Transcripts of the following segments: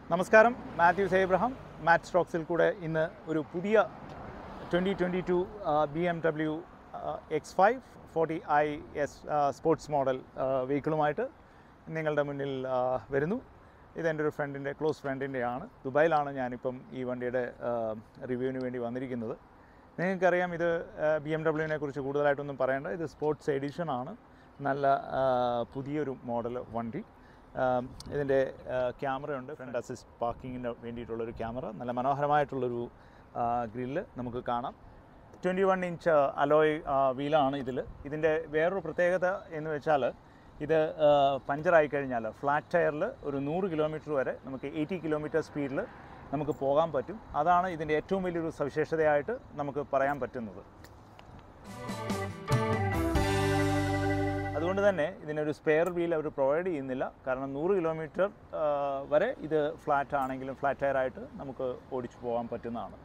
നമസ്കാരം മാത്യൂസ് എബ്രഹാം മാറ്റ് സ്റ്റോക്സിൽ കൂടെ ഇന്ന് ഒരു പുതിയ twenty twenty two B M W X five forty I S sports model വെഹിക്കിളുമായിട്ട് നിങ്ങളുടെ മുന്നിൽ ആ, വരുന്നു ഇതെൻ്റെ ഒരു ഫ്രണ്ടിൻ്റെ ക്ലോസ് ഫ്രണ്ടിൻ്റെയാണ് ദുബായിലാണ് ഞാനിപ്പം ഈ വണ്ടിയുടെ റിവ്യൂവിന് വേണ്ടി വന്നിരിക്കുന്നത് നിങ്ങൾക്കറിയാം ഇത് ബി എം ഡബ്ല്യുവിനെ കുറിച്ച് കൂടുതലായിട്ടൊന്നും പറയേണ്ട ഇത് സ്പോർട്സ് എഡിഷൻ ആണ് നല്ല ആ, പുതിയൊരു മോഡൽ വണ്ടി ആം, ഇതിൻ്റെ ക്യാമറയുണ്ട് ഫ്രണ്ട് അസിസ്റ്റ് പാർക്കിങ്ങിന് വേണ്ടിയിട്ടുള്ളൊരു ക്യാമറ നല്ല മനോഹരമായിട്ടുള്ളൊരു ഗ്രില്ല് നമുക്ക് കാണാം ട്വൻറ്റി വൺ ഇഞ്ച് അലോയ് വീലാണ് ഇതിൽ ഇതിൻ്റെ വേറൊരു പ്രത്യേകത എന്ന് വെച്ചാൽ ഇത് ആ, പഞ്ചറായി കഴിഞ്ഞാൽ ഫ്ലാറ്റ് ടയറിൽ ഒരു നൂറ് കിലോമീറ്റർ വരെ നമുക്ക് എയ്റ്റി കിലോമീറ്റർ സ്പീഡിൽ നമുക്ക് പോകാൻ പറ്റും അതാണ് ഇതിൻ്റെ ഏറ്റവും വലിയൊരു സവിശേഷതയായിട്ട് നമുക്ക് പറയാൻ പറ്റുന്നത് അതുകൊണ്ട് തന്നെ ഇതിനൊരു സ്പെയർ വീൽ അവർ പ്രൊവൈഡ് ചെയ്യുന്നില്ല കാരണം നൂറ് കിലോമീറ്റർ വരെ ഇത് ഫ്ലാറ്റ് ആണെങ്കിലും ഫ്ലാറ്റ് ടയർ ആയിട്ട് നമുക്ക് ഓടിച്ചു പോകാൻ പറ്റുന്നതാണ്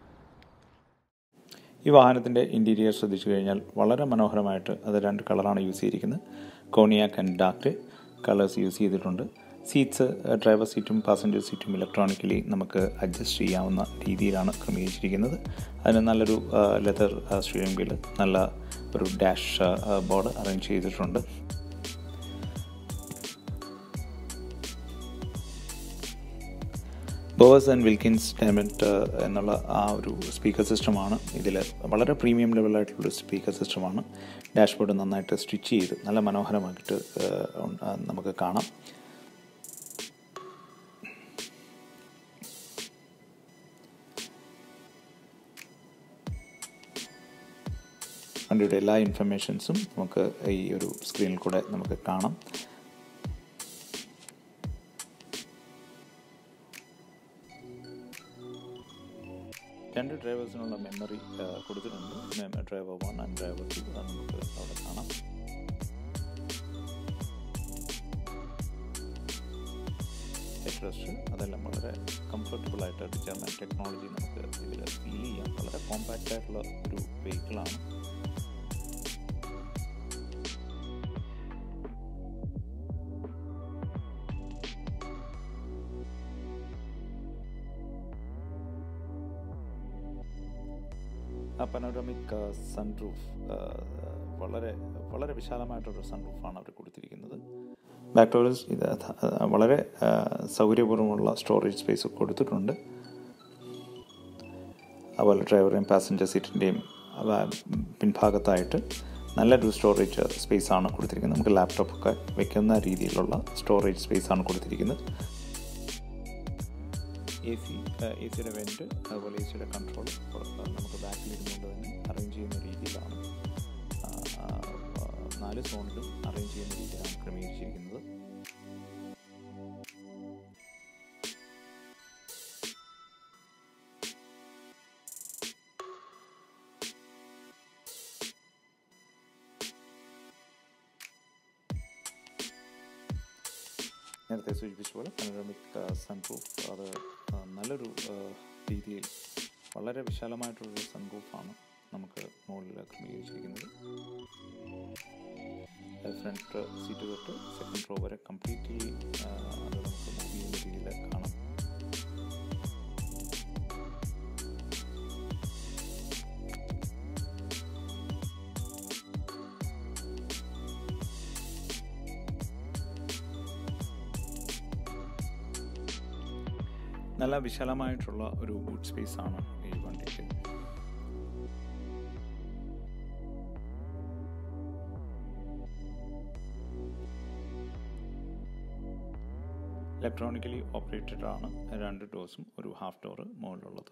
ഈ വാഹനത്തിൻ്റെ ഇൻറ്റീരിയർ ശ്രദ്ധിച്ചു കഴിഞ്ഞാൽ വളരെ മനോഹരമായിട്ട് അത് രണ്ട് കളറാണ് യൂസ് ചെയ്തിരിക്കുന്നത് cognac and dark colours use ചെയ്തിട്ടുണ്ട് സീറ്റ്സ് ഡ്രൈവർ സീറ്റും പാസഞ്ചർ സീറ്റും ഇലക്ട്രോണിക്കലി നമുക്ക് അഡ്ജസ്റ്റ് ചെയ്യാവുന്ന രീതിയിലാണ് ക്രമീകരിച്ചിരിക്കുന്നത് അതിന് നല്ലൊരു ലെതർ സ്റ്റിയറിംഗ് വീൽ നല്ല ഒരു ഡാഷ് ബോർഡ് അറേഞ്ച് ചെയ്തിട്ടുണ്ട് ബോവസ് ആൻഡ് വിൽക്കിൻസ് ഡയമണ്ട് എന്നുള്ള ആ ഒരു സ്പീക്കർ സിസ്റ്റമാണ് ഇതിൽ വളരെ പ്രീമിയം ലെവലായിട്ടുള്ള സ്പീക്കർ സിസ്റ്റമാണ് ഡാഷ്ബോർഡ് നന്നായിട്ട് സ്റ്റിച്ച് ചെയ്ത് നല്ല മനോഹരമായിട്ട് ഏഹ്, ഉൺ- ആ, നമുക്ക് കാണാം വണ്ടിയുടെ എല്ലാ ഇൻഫർമേഷൻസും നമുക്ക് ഈ ഒരു സ്ക്രീനിൽ കൂടെ നമുക്ക് കാണാം രണ്ട് ഡ്രൈവേഴ്സിനുള്ള മെമ്മറി കൊടുത്തിട്ടുണ്ട് driver one and driver two അത് നമുക്ക് അവിടെ കാണാം ഹെഡ് റെസ്റ്റ് അതെല്ലാം വളരെ കംഫർട്ടബിൾ ആയിട്ട് ജർമ്മൻ ടെക്നോളജി നമുക്ക് ഇതിൽ ഫീൽ ചെയ്യാം വളരെ കോമ്പാക്റ്റ് ആയിട്ടുള്ള ഒരു വെഹിക്കിളാണ് ആ പനോറമിക് സൺറൂഫ് വളരെ വളരെ വിശാലമായിട്ടൊരു സൺറൂഫാണ് അവർ കൊടുത്തിരിക്കുന്നത് ബാക്ക് ഡോർസ് ഇത് ധ- വളരെ ആ, സൗകര്യപൂർവ്വമുള്ള സ്റ്റോറേജ് സ്പേസ് കൊടുത്തിട്ടുണ്ട് അതുപോലെ ഡ്രൈവറുടെയും പാസഞ്ചർ സീറ്റിൻ്റെയും പിൻഭാഗത്തായിട്ട് നല്ലൊരു സ്റ്റോറേജ് സ്പേസ് ആണ് കൊടുത്തിരിക്കുന്നത് നമുക്ക് ലാപ്ടോപ്പൊക്കെ വെക്കുന്ന രീതിയിലുള്ള സ്റ്റോറേജ് സ്പേസ് ആണ് കൊടുത്തിരിക്കുന്നത് എ സി എ സിയുടെ വെൻറ്റ് അതുപോലെ എ സിയുടെ കൺട്രോൾ നമുക്ക് ബാക്കിലിരുന്നുകൊണ്ട് തന്നെ അറേഞ്ച് ചെയ്യുന്ന രീതിയിലാണ് ആ, ആ, ആ, നാല് സോണിലും അറേഞ്ച് ചെയ്യുന്ന രീതിയിലാണ് ക്രമീകരിച്ചിരിക്കുന്നത് നേരത്തെ സൂചിപ്പിച്ച പോലെ പനോറമിക് സൺറൂഫ് അത് ആ, നല്ലൊരു ആ, രീതിയിൽ വളരെ വിശാലമായിട്ടുള്ളൊരു സൺറൂഫാണ് നമുക്ക് മുകളിൽ ക്രമീകരിച്ചിരിക്കുന്നത് ഫ്രണ്ട് സീറ്റ് തൊട്ട് സെക്കൻഡ് റോ വരെ കംപ്ലീറ്റ്ലി അത് നമുക്ക് മൂവ് ചെയ്യുന്ന രീതിയിൽ കാണാം നല്ല വിശാലമായിട്ടുള്ള ഒരു ബൂട്ട് സ്പേസ് ആണ് ഈ വണ്ടിക്ക് ഇലക്ട്രോണിക്കലി ഓപ്പറേറ്റഡ് ആണ് രണ്ട് ഡോസും ഒരു ഹാഫ് ഡോറ് മുകളിലുള്ളത്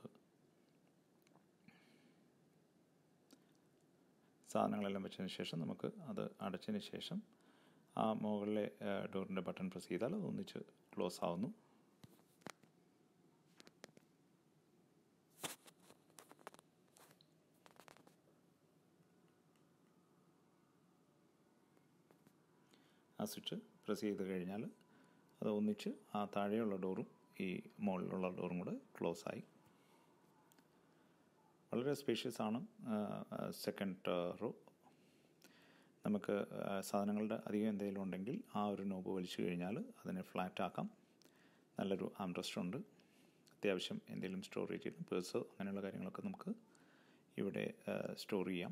സാധനങ്ങളെല്ലാം വെച്ചതിന് ശേഷം നമുക്ക് അത് അടച്ചതിന് ശേഷം ആ മുകളിലെ ഡോറിൻ്റെ ബട്ടൺ പ്രസ് ചെയ്താൽ അത് ഒന്നിച്ച് ക്ലോസ് ആവുന്നു ആ സ്വിച്ച് പ്രസ് ചെയ്ത് കഴിഞ്ഞാൽ അത് ഒന്നിച്ച് ആ താഴെയുള്ള ഡോറും ഈ മുകളിലുള്ള ഡോറും കൂടെ ക്ലോസ് ആയി വളരെ സ്പേഷ്യസ് ആണ് സെക്കൻഡ് റോ നമുക്ക് ആ, സാധനങ്ങളുടെ അധികം എന്തെങ്കിലും ഉണ്ടെങ്കിൽ ആ ഒരു നോബ് വലിച്ചു കഴിഞ്ഞാൽ അതിനെ ഫ്ലാറ്റ് ആക്കാം നല്ലൊരു ആംറസ്റ്റ് ഉണ്ട് അത്യാവശ്യം എന്തെങ്കിലും സ്റ്റോറേജ് ചെയ്യാം പേഴ്സോ അങ്ങനെയുള്ള കാര്യങ്ങളൊക്കെ നമുക്ക് ഇവിടെ സ്റ്റോർ ചെയ്യാം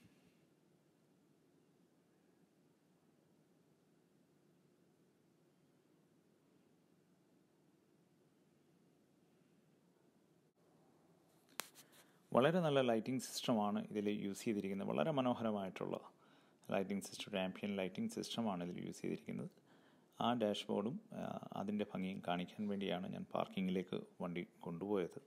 വളരെ നല്ല ലൈറ്റിംഗ് സിസ്റ്റമാണ് ഇതിൽ യൂസ് ചെയ്തിരിക്കുന്നത് വളരെ മനോഹരമായിട്ടുള്ള ലൈറ്റിംഗ് സിസ്റ്റം ആംബിയൻ ലൈറ്റിംഗ് സിസ്റ്റമാണ് ഇതിൽ യൂസ് ചെയ്തിരിക്കുന്നത് ആ ഡാഷ്ബോർഡും അതിൻ്റെ ഭംഗിയും കാണിക്കാൻ വേണ്ടിയാണ് ഞാൻ പാർക്കിങ്ങിലേക്ക് വണ്ടി കൊണ്ടുപോയത്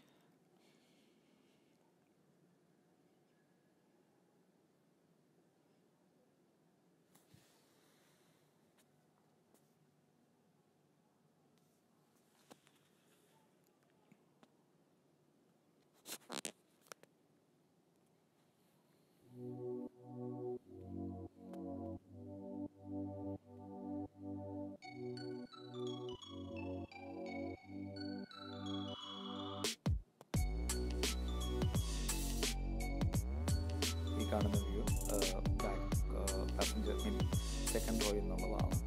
ഈ കാണുന്ന view back passenger mean second row എന്നുള്ളതാണ്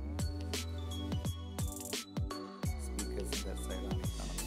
സ്പീക്കേഴ്സിൻ്റെ സൈഡാണ് ഈ കാണുന്നത്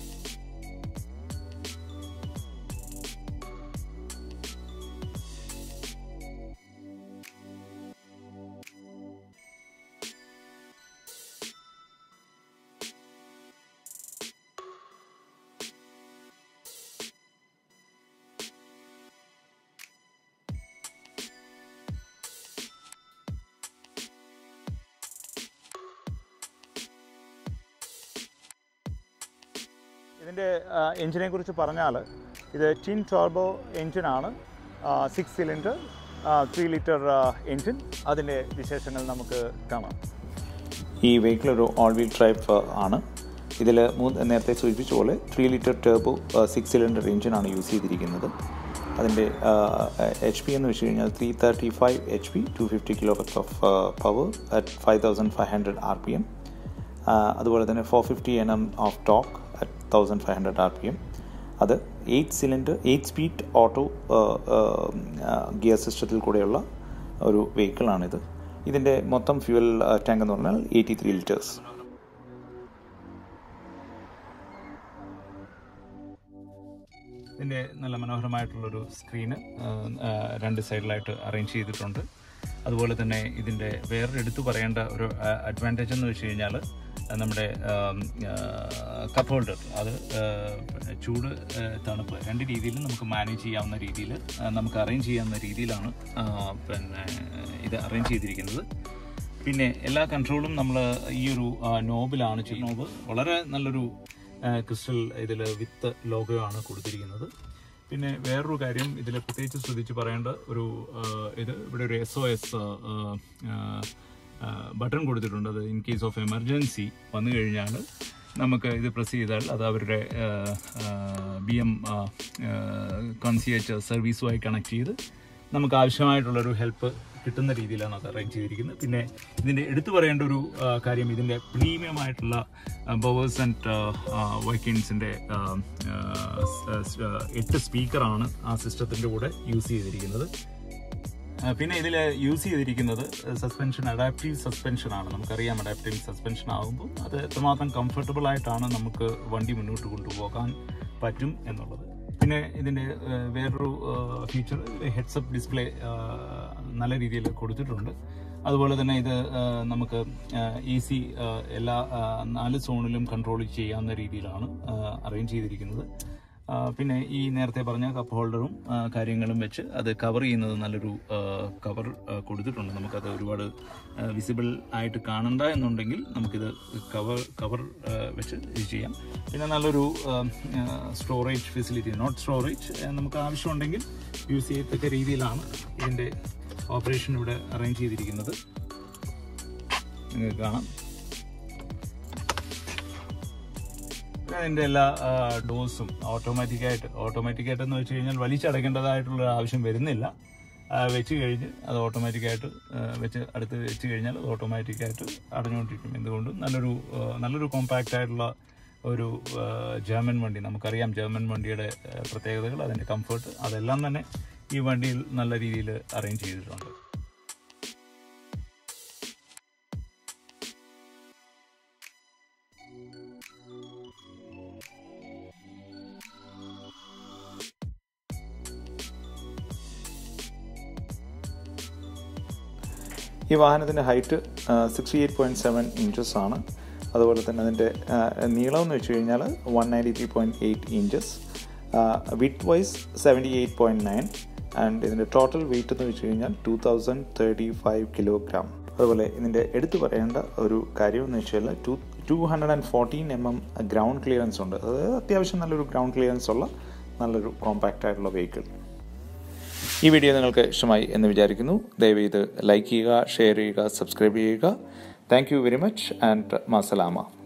ഇതിൻ്റെ എഞ്ചിനെ കുറിച്ച് പറഞ്ഞാൽ ഇത് ടിൻ ടോർബോ എഞ്ചിനാണ് six cylinder three litre engine അതിൻ്റെ വിശേഷങ്ങൾ നമുക്ക് കാണാം ഈ വെഹിക്കിൾ ഒരു ഓൾ വീൽ ഡ്രൈവ് ആണ് ഇതിൽ മൂന്ന് നേരത്തെ സൂചിപ്പിച്ച പോലെ three litre turbo six cylinder എഞ്ചിനാണ് യൂസ് ചെയ്തിരിക്കുന്നത് അതിൻ്റെ എച്ച് പി എന്ന് വെച്ച് കഴിഞ്ഞാൽ three thirty five H P two fifty kilowatts of power at five thousand five hundred R P M അതുപോലെ തന്നെ four fifty N M of torque at thousand five hundred R P M അത് eight cylinder eight speed auto gear സിസ്റ്റത്തിൽ കൂടെയുള്ള ഒരു വെഹിക്കിളാണിത് ഇതിൻ്റെ മൊത്തം fuel tank എന്ന് പറഞ്ഞാൽ എയ്റ്റി ത്രീ ലിറ്റേഴ്സ് ഇതിൻ്റെ നല്ല മനോഹരമായിട്ടുള്ളൊരു സ്ക്രീന് രണ്ട് സൈഡിലായിട്ട് അറേഞ്ച് ചെയ്തിട്ടുണ്ട് അതുപോലെ തന്നെ ഇതിൻ്റെ വേറൊരു എടുത്തു പറയേണ്ട ഒരു അഡ്വാൻറ്റേജ് എന്ന് വെച്ച് കഴിഞ്ഞാൽ നമ്മുടെ കപ്പ് ഹോൾഡർ അത് ചൂട് തണുപ്പ് രണ്ട് രീതിയിലും നമുക്ക് മാനേജ് ചെയ്യാവുന്ന രീതിയിൽ നമുക്ക് അറേഞ്ച് ചെയ്യാവുന്ന രീതിയിലാണ് പിന്നെ ഇത് അറേഞ്ച് ചെയ്തിരിക്കുന്നത് പിന്നെ എല്ലാ കൺട്രോളും നമ്മൾ ഈ ഒരു നോബിലാണ് ചെയ്യുന്നത് നോബ് വളരെ നല്ലൊരു ക്രിസ്റ്റൽ ഇതിൽ വിത്ത് ലോഗോ ആണ് കൊടുത്തിരിക്കുന്നത് പിന്നെ വേറൊരു കാര്യം ഇതിൽ പ്രത്യേകിച്ച് ശ്രദ്ധിച്ച് പറയേണ്ട ഒരു ഇത് ഇവിടെ ഒരു എസ് ഒ എസ് ബട്ടൺ കൊടുത്തിട്ടുണ്ട് അത് ഇൻ കേസ് ഓഫ് എമർജൻസി വന്നു കഴിഞ്ഞാൽ നമുക്ക് ഇത് പ്രസ് ചെയ്താൽ അത് അവരുടെ ബി എം കൺസിയേറ്റ് സർവീസുമായി കണക്ട് ചെയ്ത് നമുക്ക് ആവശ്യമായിട്ടുള്ളൊരു ഹെൽപ്പ് കിട്ടുന്ന രീതിയിലാണ് അത് അറേഞ്ച് ചെയ്തിരിക്കുന്നത് പിന്നെ ഇതിൻ്റെ എടുത്തു പറയേണ്ട ഒരു കാര്യം ഇതിൻ്റെ പ്രീമിയം ആയിട്ടുള്ള ബവേഴ്സ് ആൻഡ് വൈക്കിൻസിൻ്റെ എട്ട് സ്പീക്കറാണ് ആ സിസ്റ്റത്തിൻ്റെ കൂടെ യൂസ് ചെയ്തിരിക്കുന്നത് പിന്നെ ഇതിൽ യൂസ് ചെയ്തിരിക്കുന്നത് സസ്പെൻഷൻ അഡാപ്റ്റീവ് സസ്പെൻഷൻ ആണ് നമുക്കറിയാം അഡാപ്റ്റീവ് സസ്പെൻഷൻ ആകുമ്പോൾ അത് എത്രമാത്രം കംഫർട്ടബിൾ ആയിട്ടാണ് നമുക്ക് വണ്ടി മുന്നോട്ട് കൊണ്ടുപോകാൻ പറ്റും എന്നുള്ളത് പിന്നെ ഇതിൻ്റെ വേറൊരു ഫീച്ചർ ഹെഡ്സപ്പ് ഡിസ്പ്ലേ നല്ല രീതിയിൽ കൊടുത്തിട്ടുണ്ട് അതുപോലെ തന്നെ ഇത് നമുക്ക് എ സി എല്ലാ നാല് സോണിലും കൺട്രോൾ ചെയ്യാവുന്ന രീതിയിലാണ് അറേഞ്ച് ചെയ്തിരിക്കുന്നത് പിന്നെ ഈ നേരത്തെ പറഞ്ഞ കപ്പ് ഹോൾഡറും കാര്യങ്ങളും വെച്ച് അത് കവർ ചെയ്യുന്നത് നല്ലൊരു കവർ കൊടുത്തിട്ടുണ്ട് നമുക്കത് ഒരുപാട് വിസിബിൾ ആയിട്ട് കാണണ്ട എന്നുണ്ടെങ്കിൽ നമുക്കിത് കവർ കവർ വെച്ച് ഇത് ചെയ്യാം പിന്നെ നല്ലൊരു സ്റ്റോറേജ് ഫെസിലിറ്റി നോട്ട് സ്റ്റോറേജ് നമുക്ക് ആവശ്യമുണ്ടെങ്കിൽ യൂസ് ചെയ്യത്തക്ക രീതിയിലാണ് ഇതിൻ്റെ ഓപ്പറേഷൻ ഇവിടെ അറേഞ്ച് ചെയ്തിരിക്കുന്നത് നിങ്ങൾക്ക് കാണാം അതിൻ്റെ എല്ലാ ഡോസും ഓട്ടോമാറ്റിക്കായിട്ട് ഓട്ടോമാറ്റിക്കായിട്ട് എന്ന് വെച്ച് കഴിഞ്ഞാൽ വലിച്ചടയ്ക്കേണ്ടതായിട്ടുള്ള ആവശ്യം വരുന്നില്ല വെച്ച് കഴിഞ്ഞ് അത് ഓട്ടോമാറ്റിക്കായിട്ട് വെച്ച് അടുത്ത് വെച്ച് കഴിഞ്ഞാൽ അത് ഓട്ടോമാറ്റിക്കായിട്ട് അടഞ്ഞുകൊണ്ടിരിക്കും എന്തുകൊണ്ടും നല്ലൊരു നല്ലൊരു കോമ്പാക്റ്റ് ആയിട്ടുള്ള ഒരു ജർമ്മൻ വണ്ടി നമുക്കറിയാം ജർമ്മൻ വണ്ടിയുടെ പ്രത്യേകതകൾ അതിൻ്റെ കംഫർട്ട് അതെല്ലാം തന്നെ ഈ വണ്ടിയിൽ നല്ല രീതിയിൽ അറേഞ്ച് ചെയ്തിട്ടുണ്ട് ഈ വാഹനത്തിൻ്റെ height sixty eight point seven inches ആണ് അതുപോലെ തന്നെ അതിൻ്റെ നീളം എന്ന് വെച്ച് കഴിഞ്ഞാൽ one ninety three point eight inches width wise seventy eight point nine and ഇതിൻ്റെ ടോട്ടൽ വെയിറ്റ് എന്ന് വെച്ച് കഴിഞ്ഞാൽ two thousand thirty five kilogram അതുപോലെ ഇതിൻ്റെ എടുത്തു പറയേണ്ട ഒരു കാര്യം എന്ന് വെച്ചാൽ two two hundred and fourteen M M ground clearance ഉണ്ട് അതായത് അത്യാവശ്യം നല്ലൊരു ഗ്രൗണ്ട് ക്ലിയറൻസ് ഉള്ള നല്ലൊരു കോമ്പാക്റ്റ് ആയിട്ടുള്ള വെഹിക്കിൾ ഈ വീഡിയോ നിങ്ങൾക്ക് ഇഷ്ടമായി എന്ന് വിചാരിക്കുന്നു ദയവ് ഇത് ലൈക്ക് ചെയ്യുക ഷെയർ ചെയ്യുക സബ്സ്ക്രൈബ് ചെയ്യുക thank you very much and മാസലാമ